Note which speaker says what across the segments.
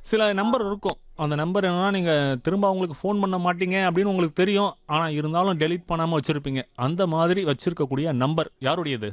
Speaker 1: சில நம்பர் இருக்கும் அந்த நம்பர் என்னன்னா நீங்க திரும்ப அவங்களுக்கு ஃபோன் பண்ண மாட்டீங்க அப்படின்னு உங்களுக்கு தெரியும் ஆனா இருந்தாலும் டெலீட் பண்ணாம வச்சிருப்பீங்க அந்த மாதிரி வச்சிருக்கக்கூடிய நம்பர் யாருடையது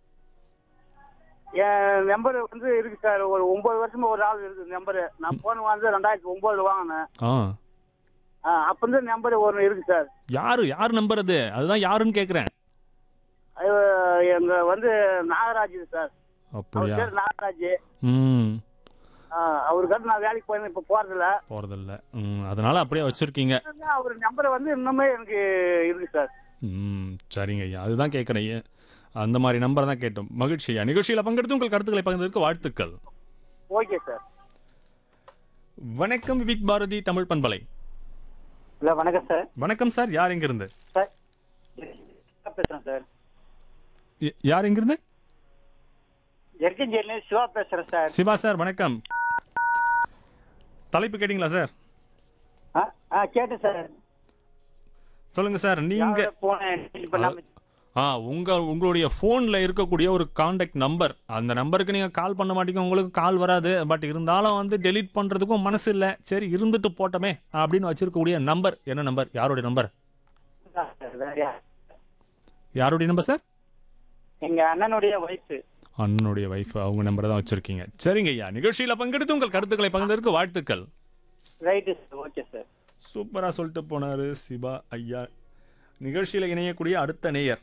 Speaker 2: என் நம்பர் வந்து இருக்கு சார் ஒரு ஒன்பது வருஷமா ஒரு ஆள் இருக்கு நம்பரு நான் போன் வந்து ரெண்டாயிரத்தி ஒன்பதுல வாங்கினேன்
Speaker 1: ஆ
Speaker 2: ஆ, அப்ப இருந்து நம்பர் ஒன்று இருக்கு சார்
Speaker 1: யாரு யார் நம்பர் அது அதுதான் யாருன்னு கேக்குறேன்
Speaker 2: அது எங்க வந்து நாகராஜ் சார் அவர்
Speaker 1: அப்படியா
Speaker 2: பேர் நாகராஜ்
Speaker 1: ம்
Speaker 2: ஆ, அவருக்காக நான் வேலைக்கு போய் இப்ப போறதில்ல
Speaker 1: போறதில்ல ம் அதனால அப்படியே வச்சிருக்கீங்க
Speaker 2: அவர் நம்பர் வந்து இன்னுமே எனக்கு இருக்கு சார்
Speaker 1: ம் சரிங்க ஐயா அதுதான் கேட்குறேன் ஏன் அந்த மாதிரி நம்பர் தான் கேட்டோம் மகிழ்ச்சி ஐயா நிகழ்ச்சியில் பங்கெடுத்து உங்கள் கருத்துக்களை பகிர்ந்ததற்கு வாழ்த்துக்கள்
Speaker 2: ஓகே சார்
Speaker 1: வணக்கம் விவிக் பாரதி தமிழ் பண்பலை
Speaker 2: இல்ல வணக்கம் சார்
Speaker 1: வணக்கம் சார் யார் எங்கிருந்து
Speaker 2: சார் பேசுறேன் சார்
Speaker 1: ய- யார் எங்கிருந்து
Speaker 2: எர்கஞ்சேரியில சிவா பேசுறேன் சார்
Speaker 1: சிவா சார் வணக்கம் தலைப்பு கேட்டிங்களா சார்
Speaker 2: ஆ ஆ கேட்டேன் சார்
Speaker 1: சொல்லுங்க சார் நீங்க
Speaker 2: யாரோட போனேன் delete பண்ணாம
Speaker 1: ஆ உங்க உங்களுடைய ஃபோனில் இருக்கக்கூடிய ஒரு காண்டாக்ட் நம்பர் அந்த நம்பருக்கு நீங்க கால் பண்ண மாட்டீங்க உங்களுக்கு கால் வராது பட் இருந்தாலும் வந்து டெலீட் பண்றதுக்கும் மனசு இல்லை சரி இருந்துட்டு போட்டோமே அப்படின்னு வச்சிருக்கக்கூடிய நம்பர் என்ன நம்பர் யாருடைய நம்பர்
Speaker 2: சார், வேற யார்?
Speaker 1: யாருடைய நம்பர் சார்
Speaker 2: எங்க அண்ணனுடைய ஒய்ஃப்
Speaker 1: அண்ணனுடைய வைஃப் அவங்க நம்பரை தான் வச்சிருக்கீங்க சரிங்க ஐயா நிகழ்ச்சியில் பங்கெடுத்து உங்கள் கருத்துக்களை பகிர்ந்ததற்கு வாழ்த்துக்கள்
Speaker 2: ரைட்டு சார் ஓகே சார்
Speaker 1: சூப்பரா சொல்லிட்டு போனாரு சிவா ஐயா நிகழ்ச்சியில் இணையக்கூடிய அடுத்த நேயர்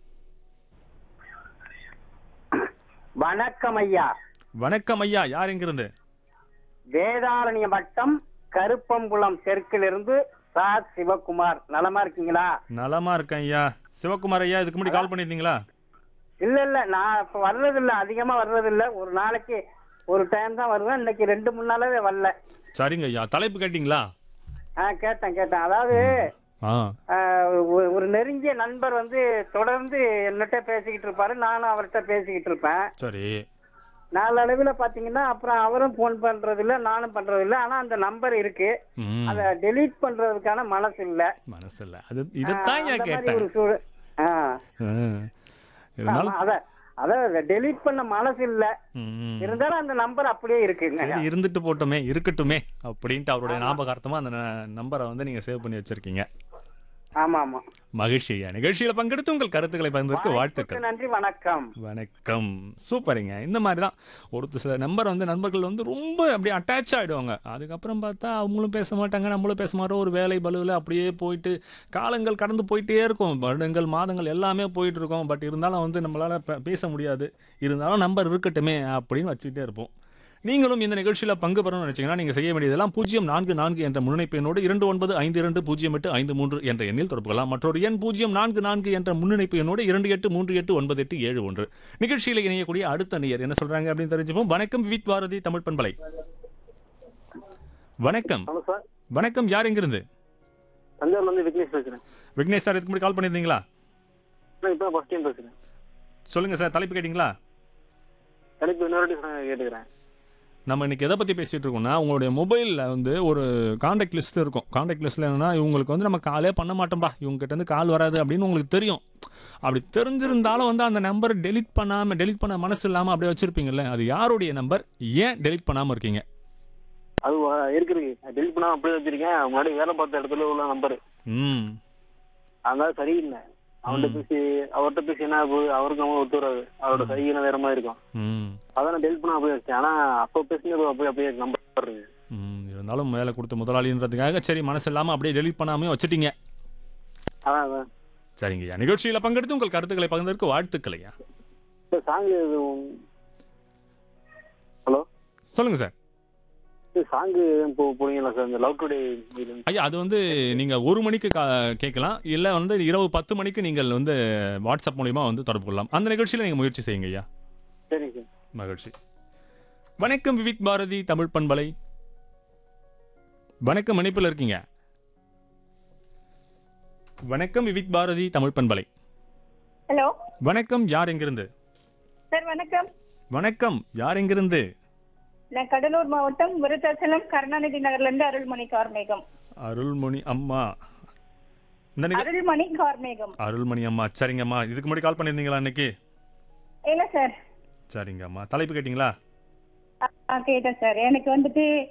Speaker 2: வணக்கம் ஐயா
Speaker 1: வணக்கம் ஐயா யார் எங்கிருந்து
Speaker 2: வேதாரண்ய வட்டம் கருப்பம்புலம் தெற்கிலிருந்து சார் சிவகுமார் நலமா இருக்கீங்களா
Speaker 1: நலமா இருக்கேன் ஐயா சிவகுமார் ஐயா இதுக்கு முன்னாடி கால் பண்ணியிருந்தீங்களா
Speaker 2: இல்ல இல்ல நான் இப்ப வர்றதில்ல அதிகமா வர்றதில்ல ஒரு நாளைக்கு ஒரு டைம் தான் வருவேன் இன்னைக்கு ரெண்டு மூணு நாளாவே வரல
Speaker 1: சரிங்க ஐயா தலைப்பு கேட்டிங்களா
Speaker 2: ஆ கேட்டேன் கேட்டேன் அதாவது
Speaker 1: ஆ
Speaker 2: ஆ, ஒரு- ஒரு நெருங்கிய நண்பர் வந்து தொடர்ந்து என்னட்ட பேசிக்கிட்டு இருப்பாரு நானும் அவர்கிட்ட பேசிக்கிட்டு இருப்பேன்
Speaker 1: சரி
Speaker 2: நாளடைவில் பாத்தீங்கன்னா அப்புறம் அவரும் ஃபோன் பண்றது இல்ல நானும் பண்றது இல்ல ஆனா அந்த நம்பர் இருக்கு
Speaker 1: ம்
Speaker 2: அத டெலீட் பண்றதுக்கான மனசு இல்ல
Speaker 1: மனசு இல்லை அது இதைத்தான் ஐயா
Speaker 2: அந்த மாதிரி
Speaker 1: கேட்டேன்
Speaker 2: ஒரு சூழல் ஆ.
Speaker 1: ஆ. இருந்தாலும்
Speaker 2: ஆமா, அத அத டெலீட் பண்ண மனசு இல்ல
Speaker 1: ம்.
Speaker 2: இருந்தாலும் அந்த நம்பர் அப்படியே இருக்குங்க
Speaker 1: சரி இருந்துட்டு போட்டோமே இருக்கட்டுமே அப்படின்ட்டு அவருடைய ஞாபகார்த்தமா அந்த ந- நம்பரை வந்து நீங்க சேவ் பண்ணி வச்சிருக்கீங்க
Speaker 2: ஆமா ஆமா
Speaker 1: மகிழ்ச்சி ஐயா நிகழ்ச்சியில பங்கெடுத்து உங்கள் கருத்துக்களை பகிர்ந்ததற்கு வாழ்த்துக்கள்
Speaker 2: நன்றி வணக்கம்
Speaker 1: வணக்கம் சூப்பருங்க இந்த மாதிரி தான் ஒரு சில நம்பர் வந்து நண்பர்கள் வந்து ரொம்ப அப்படியே அட்டாச் ஆகிடுவாங்க அதுக்கப்புறம் பார்த்தா அவங்களும் பேச மாட்டாங்க நம்மளும் பேச மாட்டோம் ஒரு வேலை பலுவில் அப்படியே போயிட்டு காலங்கள் கடந்து போயிட்டே இருக்கும் வருடங்கள் மாதங்கள் எல்லாமே போயிட்டு இருக்கோம் பட் இருந்தாலும் வந்து நம்மளால் பேச முடியாது இருந்தாலும் நம்பர் இருக்கட்டுமே அப்படின்னு வச்சுக்கிட்டே இருப்போம் நீங்களும் இந்த நிகழ்ச்சியில் பங்கு பெறணும்னு நினைச்சீங்கன்னா நீங்கள் செய்ய வேண்டியதெல்லாம் பூஜ்ஜியம் நான்கு நான்கு என்ற முன்னிணைப்பு எண்ணோடு இரண்டு ஒன்பது ஐந்து இரண்டு பூஜ்ஜியம் எட்டு ஐந்து மூன்று என்ற எண்ணில் தொடர்பு கொள்ளலாம் மற்றொரு எண் பூஜ்ஜியம் நான்கு நான்கு என்ற முன்னிணைப்பு எண்ணோடு இரண்டு எட்டு மூன்று எட்டு ஒன்பது எட்டு ஏழு ஒன்று நிகழ்ச்சியில் இணையக்கூடிய அடுத்த நேயர் என்ன சொல்றாங்க அப்படின்னு தெரிஞ்சுப்போம் வணக்கம் விவித் பாரதி தமிழ் பண்பலை வணக்கம்
Speaker 2: ஹலோ சார்
Speaker 1: வணக்கம் யார் எங்கிருந்து
Speaker 2: தஞ்சாவூர்ல இருந்து விக்னேஷ் பேசுறேன்
Speaker 1: விக்னேஷ் சார் இதுக்கு முன்னாடி கால் பண்ணியிருந்தீங்களா
Speaker 2: நான் இப்போ ஃபர்ஸ்ட் டைம் பேசுறேன்
Speaker 1: சொல்லுங்க சார் தலைப்பு கேட்டிங்களா
Speaker 2: எனக்கு இன்னொரு கேட்டுக்கிறேன்
Speaker 1: நம்ம இன்னைக்கு எதை பற்றி பேசிகிட்டு இருக்கோம்னா உங்களுடைய மொபைலில் வந்து ஒரு காண்டாக்ட் லிஸ்ட் இருக்கும் காண்டாக்ட் லிஸ்ட்டில் என்னன்னா இவங்களுக்கு வந்து நம்ம காலே பண்ண மாட்டோம்பா இவங்ககிட்ட இருந்து கால் வராது அப்படின்னு உங்களுக்கு தெரியும் அப்படி தெரிஞ்சிருந்தாலும் வந்து அந்த நம்பர் டெலீட் பண்ணாமல் டெலீட் பண்ண மனசு இல்லாமல் அப்படியே வச்சுருப்பீங்கல்ல அது யாருடைய நம்பர் ஏன் டெலீட் பண்ணாமல் இருக்கீங்க
Speaker 2: அது வ- இருக்குது டெலிட் பண்ணாம அப்படியே வச்சிருக்கேன் முன்னாடி வேலை பார்த்த இடத்துல உள்ள நம்பர்
Speaker 1: ம்
Speaker 2: அதனால சரியில்லை அவன்கிட்ட பேசி அவர்கிட்ட பேசி என்ன ஆகுது அவருக்கு அவங்க ஒத்து வராது அவரோட சைகை வேற மாதிரி இருக்கும்
Speaker 1: ம்
Speaker 2: அதான் நான் டெலிட் பண்ண அப்படியே வச்சேன் ஆனா அப்போ பேசினது அப்படியே அப்படியே நம்பர் இருக்கு
Speaker 1: ம் இருந்தாலும் மேலே கொடுத்த முதலாளின்றதுக்காக சரி மனசு இல்லாமல் அப்படியே டெலீட் பண்ணாமே வச்சுட்டீங்க
Speaker 2: அதான் அதான்
Speaker 1: சரிங்கய்யா நிகழ்ச்சியில் பங்கெடுத்து உங்கள் கருத்துக்களை பகிர்ந்ததற்கு வாழ்த்துக்களையா
Speaker 2: சாங் ஹலோ
Speaker 1: சொல்லுங்கள் சார்
Speaker 2: சாங் போ போறீங்களா சார் இந்த லவ் டுடே
Speaker 1: ஐயா அது வந்து நீங்கள் ஒரு மணிக்கு கா கேட்கலாம் இல்லை வந்து இரவு பத்து மணிக்கு நீங்கள் வந்து வாட்ஸ்அப் மூலிமா வந்து தொடர்பு கொள்ளலாம் அந்த நிகழ்ச்சியில் நீங்கள் முயற்சி செய்யுங்க ஐயா
Speaker 2: சரி சார்
Speaker 1: மகிழ்ச்சி வணக்கம் விவிக் பாரதி தமிழ் பண்பலை வணக்கம் இணைப்பில் இருக்கீங்க வணக்கம் விவிக் பாரதி தமிழ் பண்பலை
Speaker 3: ஹலோ
Speaker 1: வணக்கம் யார் எங்கிருந்து
Speaker 3: சார் வணக்கம்
Speaker 1: வணக்கம் யார் எங்கிருந்து
Speaker 3: நான் கடலூர் மாவட்டம் விருத்தாச்சலம் கருணாநிதி நகர்ல இருந்து அருள்மணி கார்மேகம்
Speaker 1: அருள்மணி அம்மா இந்த நிக-
Speaker 3: அருள்மணி கார்மேகம்
Speaker 1: அருள்மணி அம்மா சரிங்கம்மா இதுக்கு முன்னாடி கால் பண்ணியிருந்தீங்களா இன்னைக்கு
Speaker 3: இல்ல சார்
Speaker 1: சரிங்கம்மா தலைப்பு கேட்டிங்களா
Speaker 3: ஆ, கேட்டேன் சார் எனக்கு வந்துட்டு